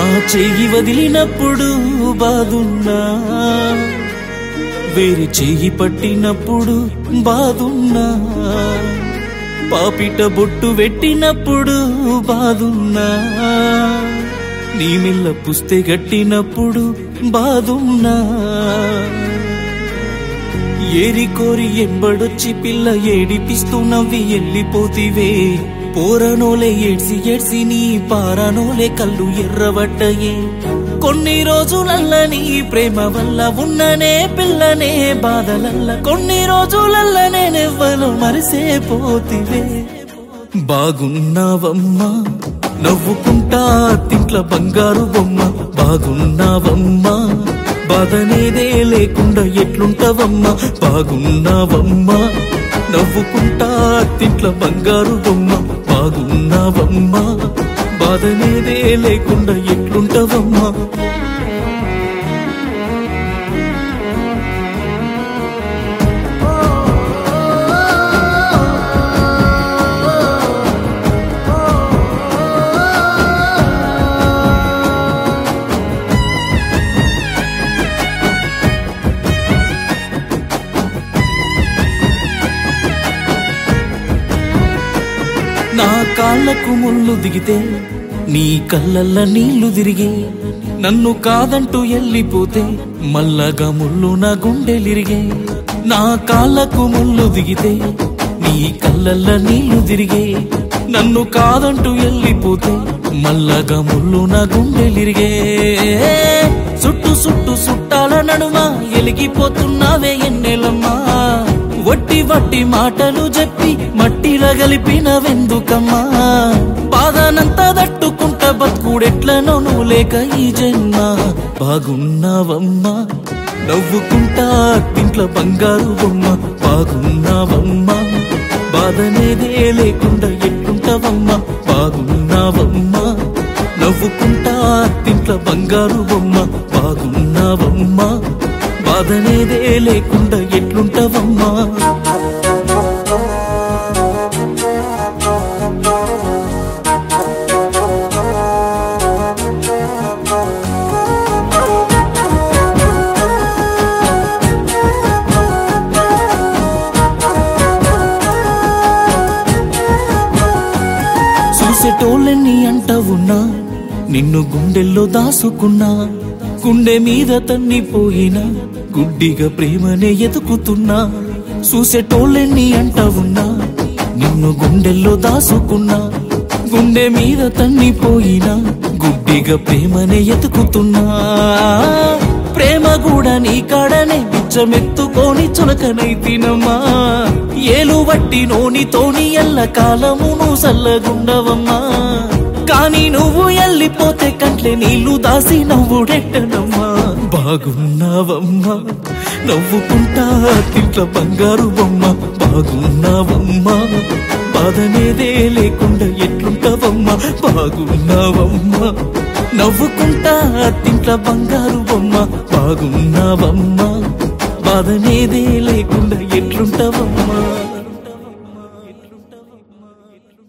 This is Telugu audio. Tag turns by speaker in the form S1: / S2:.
S1: నా చెయ్యి వదిలినప్పుడు బాదున్నా వేరే చెయ్యి పట్టినప్పుడు బాదున్నా పాపిట బొట్టు పెట్టినప్పుడు బాదున్నా నీ మిల్ల పుస్తే గట్టినప్పుడు బాదున్నా ఏరి కోరి ఎంబడొచ్చి పిల్ల ఏడిపిస్తూ నవ్వి ఎల్లిపోతివే పోరనోలే ఏడ్సి ఏడ్సి నీ పారనోలే కళ్ళు ఎర్రబడ్డయే కొన్ని రోజులల్ల నీ ప్రేమ వల్ల ఉన్ననే పిల్లనే బాధలల్ల కొన్ని రోజులల్ల నేనెవ్వను మరిసే పోతివే బాగున్నావమ్మా నవ్వుకుంటా తింట్ల బంగారు బొమ్మ బాగున్నావమ్మా బాధనేదే లేకుండా ఎట్లుంటావమ్మా బాగున్నావమ్మా నవ్వుకుంటా తింట్ల బంగారు బొమ్మ బాగున్నావమ్మా బాధనేదే లేకుండా ఎట్లుంటావమ్మా నా కాళ్ళకు ముళ్ళు దిగితే నీ కళ్ళల్ల నీళ్లు తిరిగే నన్ను కాదంటూ ఎల్లిపోతే మల్లగా ముళ్ళు నా గుండెలిరిగే నా కాళ్ళకు ముళ్ళు దిగితే నీ కళ్ళల్ల నీళ్లు తిరిగే నన్ను కాదంటూ ఎల్లిపోతే మల్లగా ముళ్ళు నా గుండెలిరిగే చుట్టు చుట్టు చుట్టాల నడుమ ఎలిగిపోతున్నావే ఎన్నెలమ్మా వట్టి వట్టి మాటలు చెప్పి మట్టిలో కలిపిన వెందుకమ్మా బాధనంతా తట్టుకుంట బతుకుడెట్లనో నువ్వు లేక ఈ జన్మ బాగున్నావమ్మా నవ్వుకుంటా తింట్ల బంగారు బొమ్మ బాగున్నావమ్మా బాధనేదే లేకుండా ఎట్లుంటావమ్మా బాగున్నావమ్మా నవ్వుకుంటా తింట్ల బంగారు బొమ్మ బాగున్నావమ్మా బాధనేదే లేకుండా ఎట్లుంటావమ్మా చూసేటోళ్ళని అంట ఉన్నా నిన్ను గుండెల్లో దాసుకున్నా గుండె మీద తన్నిపోయినా గుడ్డిగా ప్రేమనే ఎతుకుతున్నా చూసేటోళ్ళని అంట ఉన్నా నిన్ను గుండెల్లో దాసుకున్నా గుండె మీద తన్నిపోయినా గుడ్డిగా ప్రేమనే ఎతుకుతున్నా ప్రేమ కూడా నీ కాడనే బిచ్చమెత్తుకొని చులకనై తినమ్మా ఏలు వట్టి నోనితోని ఎల్ల కాలము నువ్వు సల్లగుండవమ్మా కానీ నువ్వు ఎల్లిపోతే కంట్లే నీళ్లు దాసి నవ్వుడెట్టనమ్మా బాగున్నావమ్మా నవ్వుకుంటా తింట్ల బంగారు బొమ్మ బాగున్నావమ్మా బాధనేదే లేకుండా ఎట్లుంటావమ్మా బాగున్నావమ్మా నవ్వుకుంటా తింట్ల బంగారు బొమ్మ బాగున్నావమ్మా బాధనేదే లేకుండా ఎట్లుంటావమ్మా